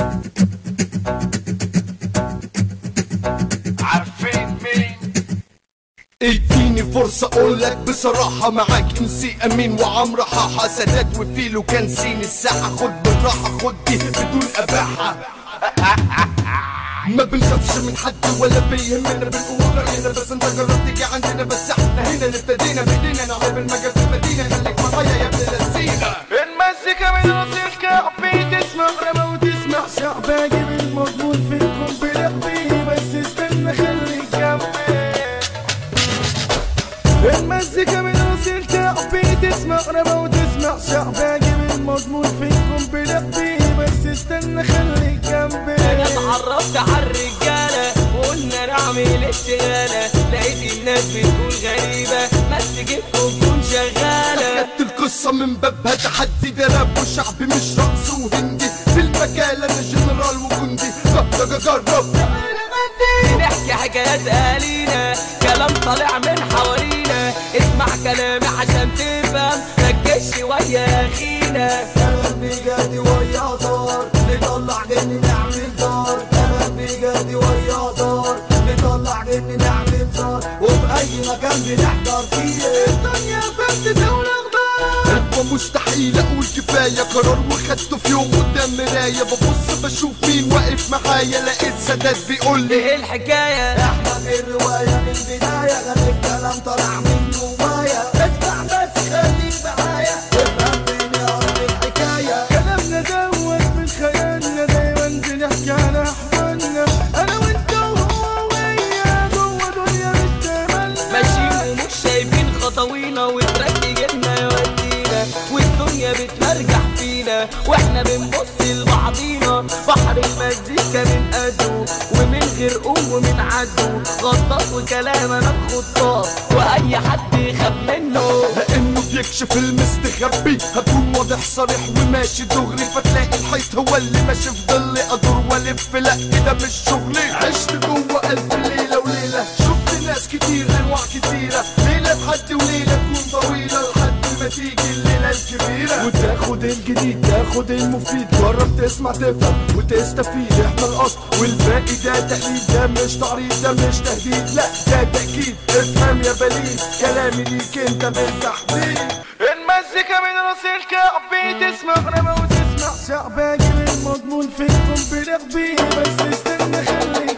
عارفين مين اديني فرصة اقولك بصراحة معاك انسي امين وعمرو حاحة سادات وفيلو كان سين الساحة خد بالراحة خد دي بدون اباحة ما بنخافش من حد ولا بيهمنا بنقول رأينا بس انت جربت تيجي عندنا بس احنا هنا اللي ابتدينا بايدينا نعمل بالمجال في المدينة خليك معايا يا ابن اللذينة المزيكا من راس الكعبي تسمع رمى وتسمع شعباجي بالمضمون فيكم بلقبي بس استنى خليك جنبي المزيكا من راس الكعبي تسمع رمى وتسمع شعباجي بالمضمون فيكم بلقبي بس استنى خليك جنبي انا اتعرفت على الرجاله وقلنا نعمل اشتغاله لقيت الناس بتقول غريبه ما تجيبكم تكون شغاله خدت القصة من بابها تحدي ده راب وشعبي مش رقص وهندي في المجال انا جنرال وجندي جرب جرب نحكي حكايات اهالينا كلام طالع من حوالينا اسمع كلامي عشان تفهم ركز شويه يا اخينا كلام بجد ويا دار نطلع جن نعمل دار كلام بجد ويا دار نطلع جن نعمل دار وبأي مكان بنحضر فيه الدنيا فاتت دولة غبار هو مستحيل اقول كفايه قرار وخدته في يوم قدام مرايه ببص بشوف مين واقف معايا لقيت سادات بيقول لي ايه الحكايه احنا في الرواية من البداية غير الكلام طلع من جوايا اسمع بس خليك معايا افهم مني اصل الحكاية كلامنا دوت من خيالنا دايما بنحكي على احوالنا انا وانت وهو ويا جوه دنيا مش تملنا ماشيين ومش شايفين خطوينا والتراك يجيبنا يودينا والدنيا بتمرجح فينا واحنا بنبص لبعضينا بحر المزيكا من قده ومن غير قوم ومن عدو غطاس وكلام انا بخطاط واي حد يخاف منه لانه بيكشف المستخبي هكون واضح صريح وماشي دغري فتلاقي الحيط هو اللي ماشي في ضلي ادور والف لا كده مش شغلي عشت جوه الف ليله وليله شفت ناس كتير انواع كتيره ليله تحدي وليله تكون طويله لحد ما تيجي الليله الكبيره وتاخد الجديد تاخد المفيد جرب تسمع تفهم وتستفيد احنا الاصل والباقي ده تقليد ده مش تعريض ده مش تهديد لا ده تاكيد افهم يا بليد كلامي ليك انت بالتحديد المزيكا من راس الكعبي تسمع رمى وتسمع شعباجي بالمضمون فيكم بلقبي بس استنى خليك